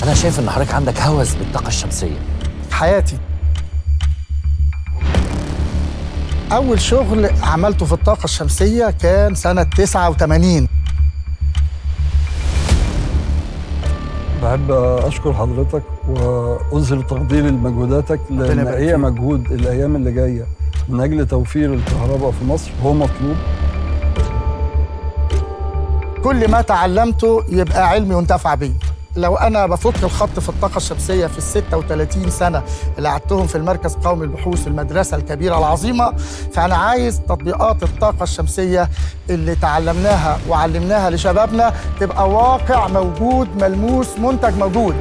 انا شايف ان حضرتك عندك هوس بالطاقه الشمسيه حياتي أول شغل عملته في الطاقة الشمسية كان سنة 89 بحب اشكر حضرتك واظهر تقديري لمجهوداتك لان يبارك هي فيك. مجهود الايام اللي جايه من اجل توفير الكهرباء في مصر هو مطلوب كل ما تعلمته يبقى علمي وانتفع بيه لو انا بفك الخط في الطاقه الشمسيه في ال 36 سنه اللي قعدتهم في المركز القومي للبحوث في المدرسه الكبيره العظيمه فانا عايز تطبيقات الطاقه الشمسيه اللي تعلمناها وعلمناها لشبابنا تبقى واقع موجود ملموس منتج موجود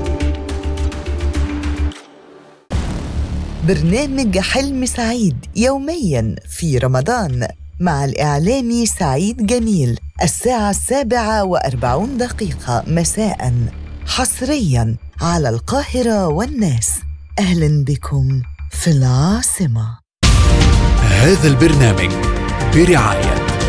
برنامج حلم سعيد يوميا في رمضان مع الإعلامي سعيد جميل الساعة السابعة وأربعون دقيقة مساء حصريا على القاهرة والناس أهلا بكم في العاصمة هذا البرنامج برعاية